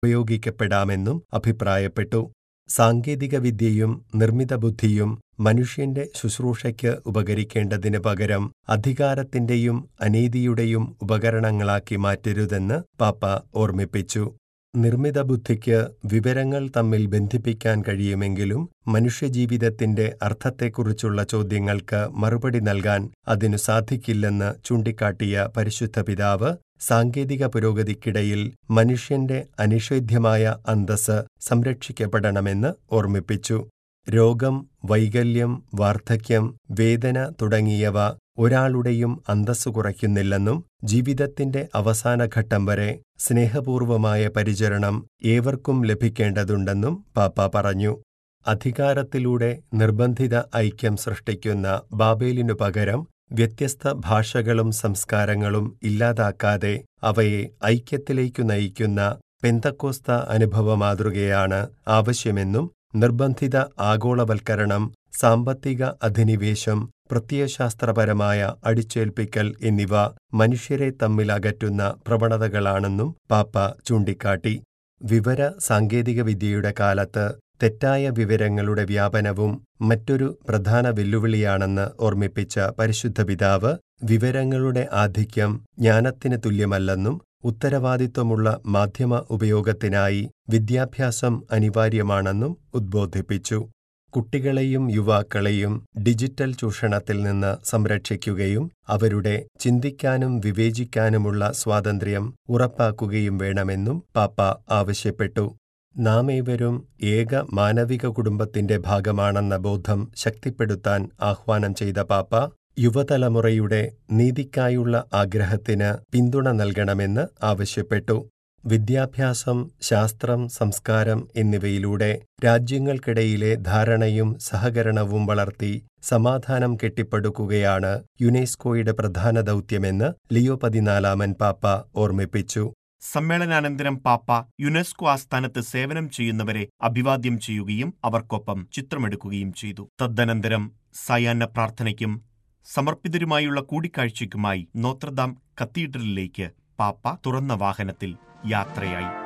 ഉപയോഗിക്കപ്പെടാമെന്നും അഭിപ്രായപ്പെട്ടു. സാങ്കേതികവിദ്യയും നിർമ്മിതബുദ്ധിയും മനുഷ്യന്റെ ശുശ്രൂഷയ്ക്ക് ഉപകരിക്കേണ്ടതിന് പകരം അധികാരത്തിന്റെയും അനീതിയുടെയും ഉപകരണങ്ങളാക്കി മാറ്റരുതെന്ന് പാപ്പ ഓർമ്മിപ്പിച്ചു. നിർമ്മിതബുദ്ധിക്ക് വിവരങ്ങൾ തമ്മിൽ ബന്ധിപ്പിക്കാൻ കഴിയുമെങ്കിലും മനുഷ്യജീവിതത്തിന്റെ അർത്ഥത്തെക്കുറിച്ചുള്ള ചോദ്യങ്ങൾക്ക് മറുപടി നൽകാൻ അതിനു സാധിക്കില്ലെന്ന് ചൂണ്ടിക്കാട്ടിയ പരിശുദ്ധ പിതാവ് സാങ്കേതിക പുരോഗതിക്കിടയിൽ മനുഷ്യന്റെ അനിഷേധ്യമായ അന്തസ്സ് സംരക്ഷിക്കപ്പെടണമെന്ന് ഓർമ്മിപ്പിച്ചു. രോഗം, വൈകല്യം, വാർദ്ധക്യം, വേദന തുടങ്ങിയവ ഒരാളുടെയും അന്തസ്സു കുറയ്ക്കുന്നില്ലെന്നും ജീവിതത്തിന്റെ അവസാനഘട്ടം വരെ സ്നേഹപൂർവമായ പരിചരണം ഏവർക്കും ലഭിക്കേണ്ടതുണ്ടെന്നും പാപ്പ പറഞ്ഞു. അധികാരത്തിലൂടെ നിർബന്ധിത ഐക്യം സൃഷ്ടിക്കുന്ന ബാബേലിനു പകരം വ്യത്യസ്ത ഭാഷകളും സംസ്കാരങ്ങളും ഇല്ലാതാക്കാതെ അവയെ ഐക്യത്തിലേക്കു നയിക്കുന്ന പെന്തക്കോസ്ത അനുഭവമാതൃകയാണ് ആവശ്യമെന്നും നിർബന്ധിത ആഗോളവൽക്കരണം, സാമ്പത്തിക അധിനിവേശം, പ്രത്യയശാസ്ത്രപരമായ അടിച്ചേൽപ്പിക്കൽ എന്നിവ മനുഷ്യരെ തമ്മിൽ അകറ്റുന്ന പ്രവണതകളാണെന്നും പാപ്പ ചൂണ്ടിക്കാട്ടി. വിവര സാങ്കേതികവിദ്യയുടെ കാലത്ത് തെറ്റായ വിവരങ്ങളുടെ വ്യാപനവും മറ്റൊരു പ്രധാന വെല്ലുവിളിയാണെന്ന് ഓർമ്മിപ്പിച്ച പരിശുദ്ധ പിതാവ് വിവരങ്ങളുടെ ആധിക്യം ജ്ഞാനത്തിന് തുല്യമല്ലെന്നും ഉത്തരവാദിത്വമുള്ള മാധ്യമ ഉപയോഗത്തിനായി വിദ്യാഭ്യാസം അനിവാര്യമാണെന്നും ഉദ്ബോധിപ്പിച്ചു. കുട്ടികളെയും യുവാക്കളെയും ഡിജിറ്റൽ ചൂഷണത്തിൽ നിന്ന് സംരക്ഷിക്കുകയും അവരുടെ ചിന്തിക്കാനും വിവേചിക്കാനുമുള്ള സ്വാതന്ത്ര്യം ഉറപ്പാക്കുകയും വേണമെന്നും പാപ്പ ആവശ്യപ്പെട്ടു. നാമേവരും ഏക മാനവിക കുടുംബത്തിന്റെ ഭാഗമാണെന്ന ബോധം ശക്തിപ്പെടുത്താൻ ആഹ്വാനം ചെയ്ത പാപ്പ യുവതലമുറയുടെ നീതിക്കായുള്ള ആഗ്രഹത്തിന് പിന്തുണ നൽകണമെന്ന് ആവശ്യപ്പെട്ടു. വിദ്യാഭ്യാസം, ശാസ്ത്രം, സംസ്കാരം എന്നിവയിലൂടെ രാജ്യങ്ങൾക്കിടയിലെ ധാരണയും സഹകരണവും വളർത്തി സമാധാനം കെട്ടിപ്പടുക്കുകയാണ് യുനെസ്കോയുടെ പ്രധാന ദൗത്യമെന്ന് ലിയോ പതിനാലാമൻ പാപ്പ ഓർമ്മിപ്പിച്ചു. സമ്മേളനാനന്തരം പാപ്പ യുനെസ്കോ ആസ്ഥാനത്ത് സേവനം ചെയ്യുന്നവരെ അഭിവാദ്യം ചെയ്യുകയും അവർക്കൊപ്പം ചിത്രമെടുക്കുകയും ചെയ്തു. തദനന്തരം സായാഹ്ന പ്രാർത്ഥനയ്ക്കും സമർപ്പിതരുമായുള്ള കൂടിക്കാഴ്ചയ്ക്കുമായി നോത്രദാം കത്തീഡ്രലിലേക്ക് പാപ്പ തുറന്ന വാഹനത്തിൽ യാത്രയായി.